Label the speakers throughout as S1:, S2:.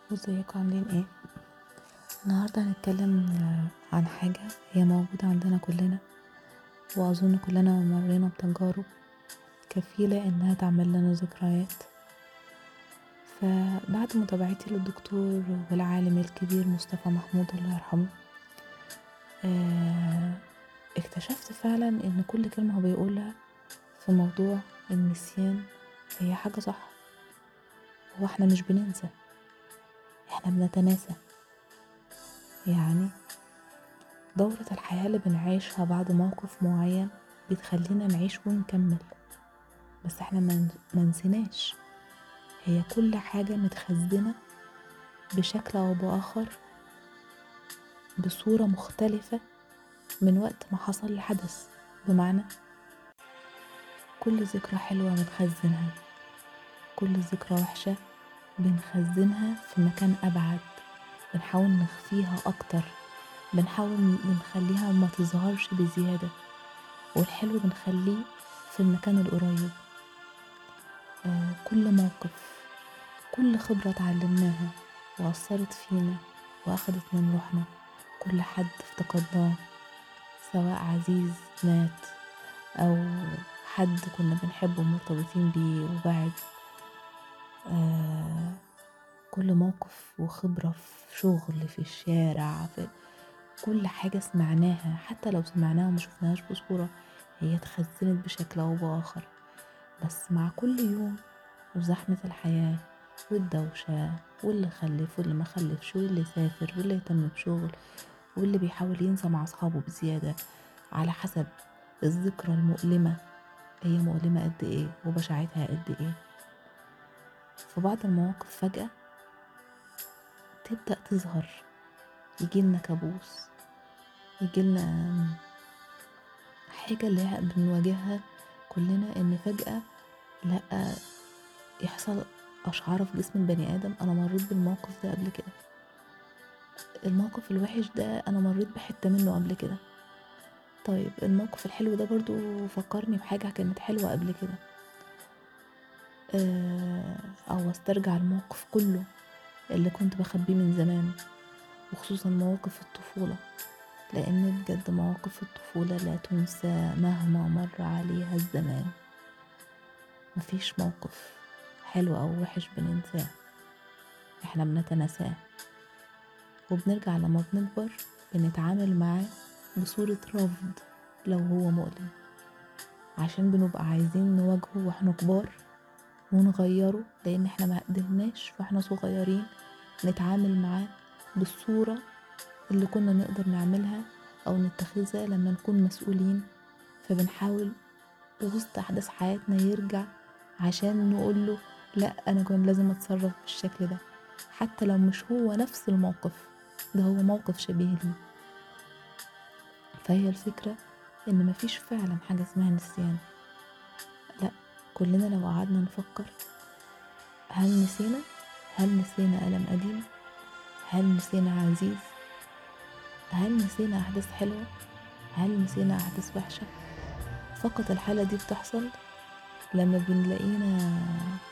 S1: ازيكم عاملين ايه النهارده هنتكلم عن حاجة هي موجودة عندنا كلنا واظن كلنا مرينا بتجارب كفيلة انها تعمل لنا ذكريات فبعد متابعتي للدكتور والعالم الكبير مصطفى محمود الله يرحمه آه، اكتشفت فعلا ان كل كلمة هو بيقولها في موضوع النسيان هي حاجة صح هو احنا مش بننسى احنا بنتناسى يعني دورة الحياة اللي بنعيشها بعد موقف معين بتخلينا نعيش ونكمل بس احنا من- منسيناش هي كل حاجة متخزنة بشكل أو بآخر بصورة مختلفة من وقت ما حصل الحدث بمعنى كل ذكرى حلوة بنخزنها كل ذكرى وحشة بنخزنها في مكان أبعد بنحاول نخفيها أكتر بنحاول بنخليها ما تظهرش بزيادة والحلو بنخليه في المكان القريب آه كل موقف كل خبرة اتعلمناها وأثرت فينا وأخدت من روحنا كل حد افتقدناه سواء عزيز مات أو حد كنا بنحبه ومرتبطين بيه وبعد آه كل موقف وخبرة في شغل في الشارع في كل حاجة سمعناها حتى لو سمعناها وما شفناهاش بصورة هي اتخزنت بشكل أو بآخر بس مع كل يوم وزحمة الحياة والدوشة واللي خلف واللي ما خلفش واللي سافر واللي يهتم بشغل واللي بيحاول ينسى مع أصحابه بزيادة على حسب الذكرى المؤلمة هي مؤلمة قد ايه وبشاعتها قد ايه في بعض المواقف فجأة تبدأ تظهر يجيلنا كابوس يجيلنا حاجة اللي هي بنواجهها كلنا ان فجأة لا يحصل أشعار في جسم البني آدم أنا مريت بالموقف ده قبل كده الموقف الوحش ده أنا مريت بحتة منه قبل كده طيب الموقف الحلو ده برضو فكرني بحاجة كانت حلوة قبل كده آه، أو استرجع الموقف كله اللي كنت بخبيه من زمان وخصوصا مواقف الطفولة لأن بجد مواقف الطفولة لا تنسى مهما مر عليها الزمان مفيش موقف حلو أو وحش بننساه احنا بنتناساه وبنرجع لما بنكبر بنتعامل معاه بصورة رفض لو هو مؤلم عشان بنبقى عايزين نواجهه واحنا كبار ونغيره لان احنا ما قدرناش واحنا صغيرين نتعامل معاه بالصورة اللي كنا نقدر نعملها او نتخذها لما نكون مسؤولين فبنحاول وسط احداث حياتنا يرجع عشان نقوله لا انا كان لازم اتصرف بالشكل ده حتى لو مش هو نفس الموقف ده هو موقف شبيه ليه فهي الفكرة ان مفيش فعلا حاجة اسمها نسيان لا كلنا لو قعدنا نفكر هل نسينا هل نسينا ألم قديم هل نسينا عزيز هل نسينا أحداث حلوة هل نسينا أحداث وحشة فقط الحالة دي بتحصل لما بنلاقينا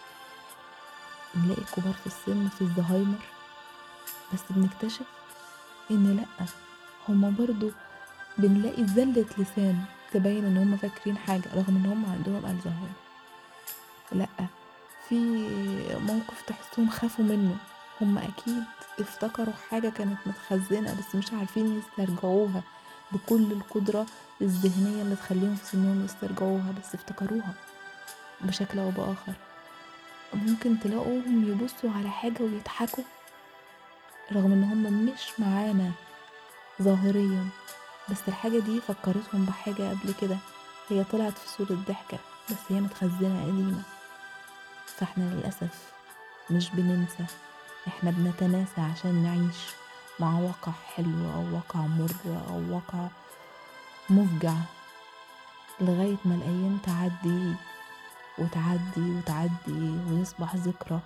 S1: نلاقي كبار في السن في الزهايمر بس بنكتشف ان لأ هما برضو بنلاقي زلة لسان تبين ان هما فاكرين حاجة رغم ان هما عندهم الزهايمر لأ في موقف تحسهم خافوا منه هما اكيد افتكروا حاجة كانت متخزنة بس مش عارفين يسترجعوها بكل القدرة الذهنية اللي تخليهم في سنهم يسترجعوها بس افتكروها بشكل او بآخر ممكن تلاقوهم يبصوا على حاجة ويضحكوا رغم ان هم مش معانا ظاهريا بس الحاجة دي فكرتهم بحاجة قبل كده هي طلعت في صورة ضحكة بس هي متخزنة قديمة فاحنا للأسف مش بننسى احنا بنتناسى عشان نعيش مع واقع حلو أو واقع مر أو واقع مفجع لغاية ما الأيام تعدي وتعدي وتعدي ويصبح ذكرى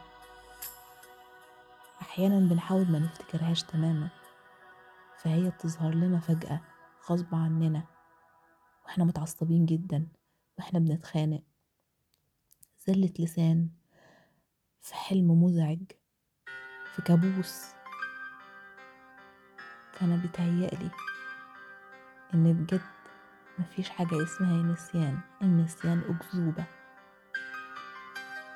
S1: أحيانا بنحاول ما نفتكرهاش تماما فهي بتظهر لنا فجأة غصب عننا واحنا متعصبين جدا واحنا بنتخانق زلة لسان في حلم مزعج في كابوس فأنا بيتهيألي إن بجد مفيش حاجة اسمها نسيان النسيان أكذوبة